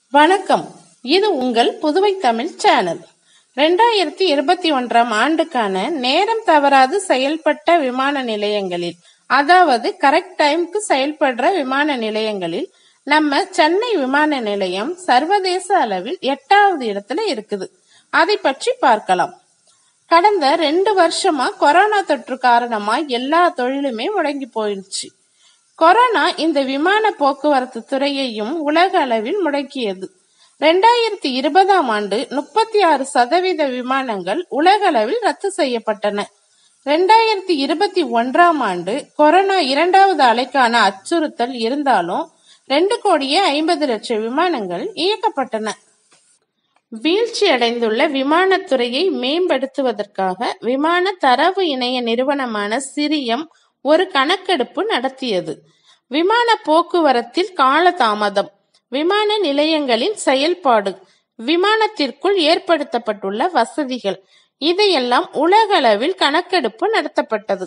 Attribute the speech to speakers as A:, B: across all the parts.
A: வணக்கம் இது உங்கள் புதுவை தமிழ் சேனல் ரெண்டாயிரத்தி இருபத்தி ஒன்றாம் ஆண்டுக்கான நேரம் தவறாது செயல்பட்ட விமான நிலையங்களில் அதாவது கரெக்ட் டைம்க்கு செயல்படுற விமான நிலையங்களில் நம்ம சென்னை விமான நிலையம் சர்வதேச அளவில் எட்டாவது இடத்துல இருக்குது அதை பற்றி பார்க்கலாம் கடந்த ரெண்டு வருஷமா கொரோனா தொற்று காரணமா எல்லா தொழிலுமே முடங்கி போயிடுச்சு கொரோனா இந்த விமான போக்குவரத்து துறையையும் உலக அளவில் முடக்கியது ரெண்டாயிரத்தி இருபதாம் ஆண்டு முப்பத்தி ஆறு சதவீத விமானங்கள் உலக அளவில் ரத்து செய்யப்பட்டன ரெண்டாயிரத்தி இருபத்தி ஒன்றாம் ஆண்டு கொரோனா இரண்டாவது அலைக்கான அச்சுறுத்தல் இருந்தாலும் ரெண்டு கோடியே ஐம்பது லட்சம் விமானங்கள் இயக்கப்பட்டன வீழ்ச்சி அடைந்துள்ள விமானத்துறையை மேம்படுத்துவதற்காக விமான தரவு இணைய நிறுவனமான சிரியம் ஒரு கணக்கெடுப்பு நடத்தியது விமான போக்குவரத்தில் காலதாமதம் விமான நிலையங்களின் செயல்பாடு விமானத்திற்குள் ஏற்படுத்தப்பட்டுள்ள வசதிகள் இதையெல்லாம் உலகளவில் கணக்கெடுப்பு நடத்தப்பட்டது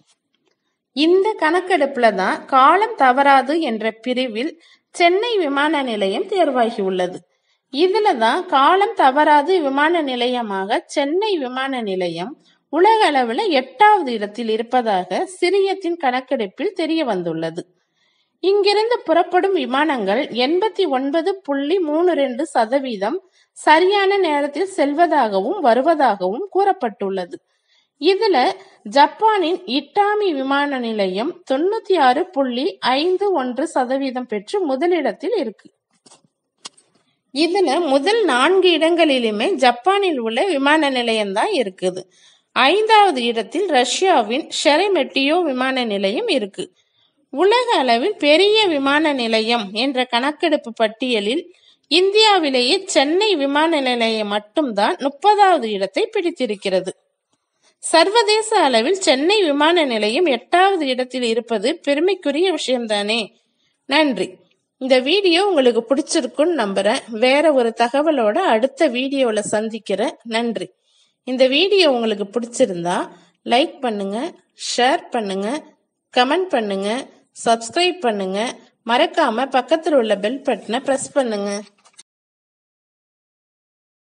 A: இந்த கணக்கெடுப்புல தான் காலம் தவறாது என்ற பிரிவில் சென்னை விமான நிலையம் தேர்வாகியுள்ளது இதுல தான் காலம் தவறாது விமான நிலையமாக சென்னை விமான நிலையம் உலக அளவுல எட்டாவது இடத்தில் இருப்பதாக சிரியத்தின் கணக்கெடுப்பில் தெரிய வந்துள்ளது இங்கிருந்து புறப்படும் விமானங்கள் எண்பத்தி ஒன்பது புள்ளி மூணு ரெண்டு சதவீதம் சரியான நேரத்தில் செல்வதாகவும் வருவதாகவும் கூறப்பட்டுள்ளது இதுல ஜப்பானின் இட்டாமி விமான நிலையம் தொண்ணூத்தி ஆறு புள்ளி ஐந்து ஒன்று சதவீதம் பெற்று முதலிடத்தில் இருக்கு இதுல முதல் நான்கு இடங்களிலுமே ஜப்பானில் உள்ள விமான நிலையம் தான் இருக்குது ஐந்தாவது இடத்தில் ரஷ்யாவின் ஷெரெமெட்டியோ விமான நிலையம் இருக்கு உலக அளவில் பெரிய விமான நிலையம் என்ற கணக்கெடுப்பு பட்டியலில் இந்தியாவிலேயே சென்னை விமான நிலையம் மட்டும்தான் முப்பதாவது இடத்தை பிடித்திருக்கிறது சர்வதேச அளவில் சென்னை விமான நிலையம் எட்டாவது இடத்தில் இருப்பது பெருமைக்குரிய விஷயம்தானே நன்றி இந்த வீடியோ உங்களுக்கு பிடிச்சிருக்குன்னு நம்புறேன் வேற ஒரு தகவலோட அடுத்த வீடியோவில் சந்திக்கிறேன் நன்றி இந்த வீடியோ உங்களுக்கு பிடிச்சிருந்தா லைக் பண்ணுங்க ஷேர் பண்ணுங்க கமெண்ட் பண்ணுங்க சப்ஸ்கிரைப் பண்ணுங்க மறக்காம பக்கத்தில் உள்ள பெல் பட்டனை பிரஸ் பண்ணுங்க